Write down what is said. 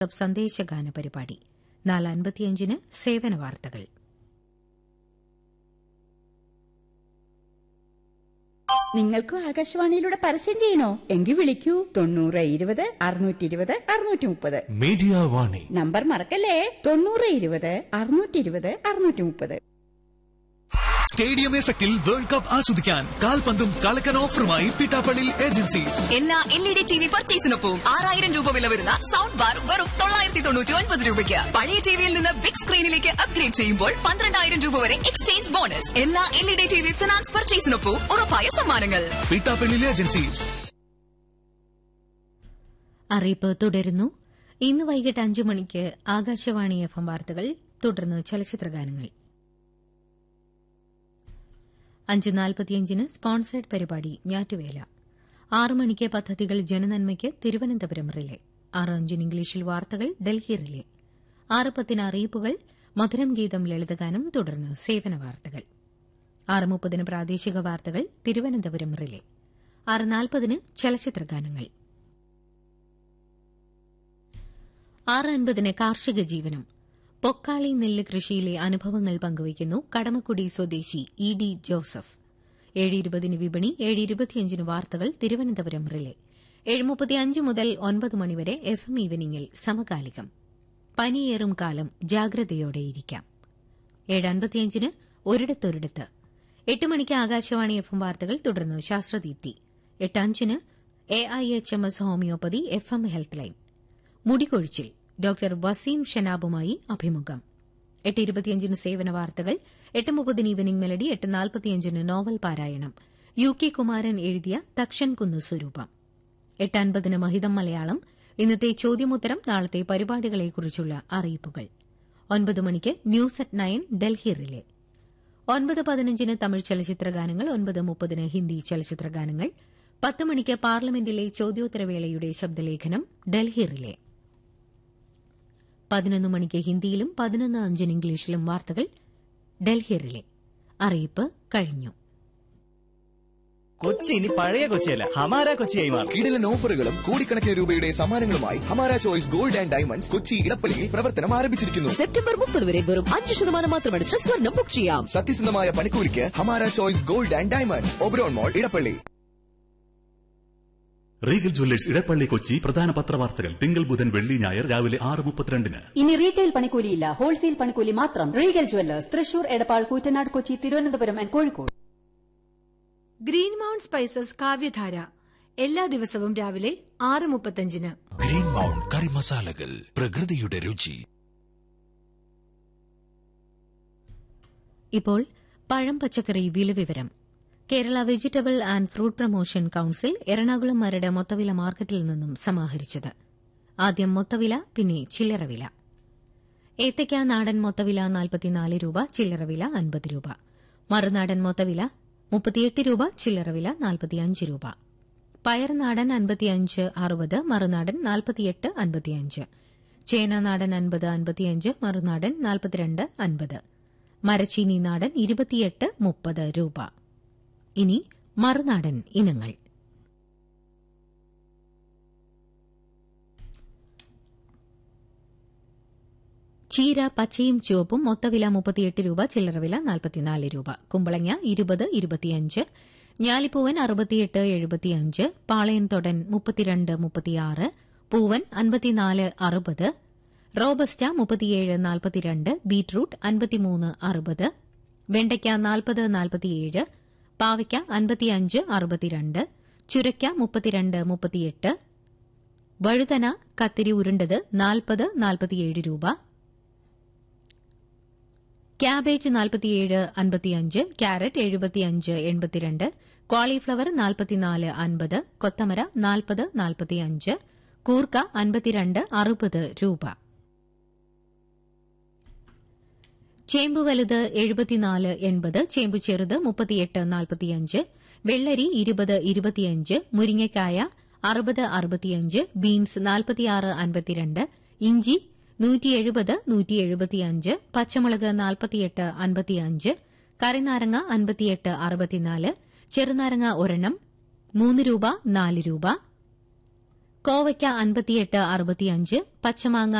സന്ദേശഗാന പരിപാടി നാല് അൻപത്തിയഞ്ചിന് സേവന വാർത്തകൾ നിങ്ങൾക്കും ആകാശവാണിയിലൂടെ പരസ്യം ചെയ്യണോ എങ്കിൽ വിളിക്കൂ തൊണ്ണൂറ് ഇരുപത് അറുന്നൂറ്റി ഇരുപത് അറുന്നൂറ്റി മുപ്പത് മീഡിയ വാണി നമ്പർ മറക്കല്ലേ തൊണ്ണൂറ് ഇരുപത് അറുന്നൂറ്റി ഇരുപത് അറുന്നൂറ്റി മുപ്പത് സ്റ്റേഡിയം എഫക്റ്റിൽ വേൾഡ് കപ്പ് ആസ്വദിക്കാൻ കാൽപന്തും കളക്കൻ ഓഫറുമായി പിട്ടാപ്പള്ളി ഏജൻസീസ് എല്ലാ L E D T V പർച്ചേസിനൊപ്പം ആറായിരം രൂപ വില വരുന്ന സൗണ്ട് ബാർ വെറും തൊള്ളായിരത്തി തൊണ്ണൂറ്റി ഒൻപത് രൂപയ്ക്ക് പഴയ ടിവിയിൽ നിന്ന് ബിഗ് സ്ക്രീനിലേക്ക് അപ്ഗ്രേഡ് ചെയ്യുമ്പോൾ പന്ത്രണ്ടായിരം രൂപ വരെ എക്സ്ചേഞ്ച് ബോണസ് എല്ലാ L E D T V finance പർച്ചേസിനൊപ്പം ഉറപ്പായ സമ്മാനങ്ങൾ പിട്ടാപ്പള്ളി ഏജൻസീസ് അറിയിപ്പ് തുടരുന്നു ഇന്ന് വൈകിട്ട് അഞ്ചു മണിക്ക് ആകാശവാണി എഫ് എം വാർത്തകൾ തുടർന്ന് ചലച്ചിത്രഗാനങ്ങൾ അഞ്ച് നാൽപ്പത്തിയഞ്ചിന് സ്പോൺസേഡ് പരിപാടി ഞാറ്റുവേല ആറു മണിക്ക് പദ്ധതികൾ ജനനന്മയ്ക്ക് തിരുവനന്തപുരം റിലേ ആറ് അഞ്ചിന് ഇംഗ്ലീഷിൽ വാർത്തകൾ ഡൽഹി റിലേ ആറ് പത്തിന് അറിയിപ്പുകൾ മധുരം ഗീതം ലളിതഗാനം തുടർന്ന് സേവന വാർത്തകൾ ആറ് മുപ്പതിന് പ്രാദേശിക വാർത്തകൾ തിരുവനന്തപുരം റിലേ ആറ് നാൽപ്പതിന് ചലച്ചിത്രഗാനങ്ങൾ ആറ് അൻപതിന് കാർഷിക ജീവനം പൊക്കാളി നെല്ല് കൃഷിയിലെ അനുഭവങ്ങൾ പങ്കുവയ്ക്കുന്നു കടമക്കുടി സ്വദേശി ഇ ഡി ജോസഫ് ഏഴ് ഇരുപതിന് വിപണി ഏഴ് ഇരുപത്തിയഞ്ചിന് വാർത്തകൾ തിരുവനന്തപുരം റിലേ ഏഴ് മുപ്പത്തിയഞ്ച് മുതൽ ഒൻപത് മണിവരെ എഫ് എം ഈവനിംഗിൽ സമകാലികം പനിയേറും കാലം ജാഗ്രതയോടെയിരിക്കാം ഏഴ് അൻപത്തിയഞ്ചിന് ഒരിടത്തൊരിടത്ത് എട്ട് മണിക്ക് ആകാശവാണി എഫ് എം വാർത്തകൾ തുടർന്ന് ശാസ്ത്രദീപ്തി എട്ട് അഞ്ചിന് A I H M S homoeopathy F M health line മുടികൊഴിച്ചിൽ ഡോക്ടർ വസീം ഷനാബുമായി അഭിമുഖം എട്ട് ഇരുപത്തിയഞ്ചിന് സേവന വാർത്തകൾ എട്ട് മുപ്പതിന് ഈവനിംഗ് മെലഡി എട്ട് നാൽപ്പത്തിയഞ്ചിന് നോവൽ പാരായണം യു കെ കുമാരൻ എഴുതിയ തക്ഷൻ കുന്ന് സ്വരൂപം എട്ട് അൻപതിന് മഹിതം മലയാളം ഇന്നത്തെ ചോദ്യമുത്തരം നാളത്തെ പരിപാടികളെക്കുറിച്ചുള്ള അറിയിപ്പുകൾ ഒൻപത് മണിക്ക് news at nine Delhi relay ഒൻപത് പതിനഞ്ചിന് തമിഴ് ചലച്ചിത്രഗാനങ്ങൾ ഒൻപത് മുപ്പതിന് ഹിന്ദി ചലച്ചിത്രഗാനങ്ങൾ പത്ത് മണിക്ക് പാർലമെന്റിലെ ചോദ്യോത്തരവേളയുടെ ശബ്ദലേഖനം ഡൽഹി റിലേ പതിനൊന്ന് മണിക്ക് ഹിന്ദിയിലും പതിനൊന്ന് അഞ്ചിന് ഇംഗ്ലീഷിലും വാർത്തകൾ ഡൽഹി റിലേ അറിയിപ്പ് കഴിഞ്ഞു കൊച്ചി ഇനി പഴയ കൊച്ചിയല്ല ഹമാര കൊച്ചിയായി മാറും കിടിലൻ ഓഫറുകളും കോടിക്കണക്കിന് രൂപയുടെ സമ്മാനങ്ങളുമായി Hamara choice gold and diamonds Kochi ഇടപ്പള്ളിയിൽ പ്രവർത്തനം ആരംഭിച്ചിരിക്കുന്നു സെപ്റ്റംബർ മുപ്പത് വരെ വെറും അഞ്ച് ശതമാനം മാത്രമടിച്ച് സ്വർണം ബുക്ക് ചെയ്യാം സത്യസന്ധമായ പണിക്കൂലിക്ക് Hamara choice gold and diamonds Oberon mall Edappally Regal jewellers Edappally Kochi പ്രധാന പത്രവാർത്തകൾ തിങ്കൾ ബുധൻ വെള്ളി ഞായർ രാവിലെ ആറ് മുപ്പത്തിരണ്ടിന് ഇനി റീറ്റെയിൽ പണിക്കൂലിയില്ല ഹോൾസെയിൽ പണിക്കൂലി മാത്രം Regal jewellers Thrissur Edappal Koottanad Kochi Thiruvananthapuram and Kozhikode green mount spices Kavyadhara എല്ലാ ദിവസവും രാവിലെ ആറ് മുപ്പത്തഞ്ചിന് ഗ്രീൻ മൗണ്ട് കറി മസാലകൾ പ്രകൃതിയുടെ രുചി ഇപ്പോൾ പഴം പച്ചക്കറി വില വിവരം Kerala vegetable and fruit promotion council Ernakulam Maradu മൊത്തവില മാർക്കറ്റിൽ നിന്നും സമാഹരിച്ചത് ആദ്യം മൊത്തവില പിന്നെ ചില്ലറ വില ഏത്തയ്ക്ക നാടൻ മൊത്തവില നാൽപ്പത്തിനാല് രൂപ ചില്ലറ വില അൻപത് രൂപ മറുനാടൻ മൊത്തവില മുപ്പത്തിയെട്ട് രൂപ ചില്ലറ വില നാൽപ്പത്തിയഞ്ച് രൂപ പയർ നാടൻ അൻപത്തിയഞ്ച് അറുപത് മറുനാടൻ നാൽപ്പത്തിയെട്ട് അൻപത്തിയഞ്ച് ചേന നാടൻ അൻപത് അൻപത്തിയഞ്ച് മറുനാടൻ നാൽപ്പത്തിരണ്ട് അൻപത് മരച്ചീനി നാടൻ ഇരുപത്തിയെട്ട് മുപ്പത് രൂപ ഇനി മറുനാടൻ ഇനങ്ങൾ ചീര പച്ചയും ചുവപ്പും മൊത്തവില മുപ്പത്തിയെട്ട് രൂപ ചില്ലറ വില നാൽപ്പത്തിനാല് രൂപ കുമ്പളങ്ങ ഇരുപത് ഇരുപത്തിയഞ്ച് ഞാലിപ്പൂവൻ അറുപത്തിയെട്ട് എഴുപത്തിയഞ്ച് പാളയൻതൊടൻ മുപ്പത്തിരണ്ട് മുപ്പത്തിയാറ് പൂവൻ അൻപത്തിനാല് അറുപത് റോബസ്റ്റ മുപ്പത്തിയേഴ് നാൽപ്പത്തിരണ്ട് ബീറ്റ്റൂട്ട് അൻപത്തിമൂന്ന് അറുപത് വെണ്ടയ്ക്ക നാൽപ്പത് നാൽപ്പത്തിയേഴ് പാവയ്ക്ക അൻപത്തിയഞ്ച് അറുപത്തിരണ്ട് ചുരയ്ക്ക മുപ്പത്തിരണ്ട് മുപ്പത്തിയെട്ട് വഴുതന കത്തിരി ഉരുണ്ടത് നാൽപ്പത് നാൽപ്പത്തിയേഴ് രൂപ ക്യാബേജ് നാൽപ്പത്തിയേഴ് അൻപത്തിയഞ്ച് ക്യാരറ്റ് എഴുപത്തിയഞ്ച് എൺപത്തിരണ്ട് കോളിഫ്ലവർ നാൽപ്പത്തിനാല് അൻപത് കൊത്തമര നാൽപ്പത് നാൽപ്പത്തിയഞ്ച് കൂർക്ക അൻപത്തിരണ്ട് അറുപത് രൂപ ചേമ്പ് വലുത് എഴുപത്തിനാല് എൺപത് ചേമ്പ് ചെറുത് മുപ്പത്തിയെട്ട് നാൽപ്പത്തിയഞ്ച് വെള്ളരി ഇരുപത് ഇരുപത്തിയഞ്ച് മുരിങ്ങയ്ക്കായ അറുപത് അറുപത്തിയഞ്ച് ബീൻസ് നാൽപ്പത്തിയാറ് അൻപത്തിരണ്ട് ഇഞ്ചി നൂറ്റി എഴുപത് നൂറ്റി എഴുപത്തിയഞ്ച് പച്ചമുളക് നാൽപ്പത്തിയെട്ട് അൻപത്തിയഞ്ച് കറിനാരങ്ങ അൻപത്തിയെട്ട് അറുപത്തിനാല് ചെറുനാരങ്ങ ഒരെണ്ണം മൂന്ന് രൂപ നാല് രൂപ കോവയ്ക്ക അൻപത്തിയെട്ട് അറുപത്തിയഞ്ച് പച്ചമാങ്ങ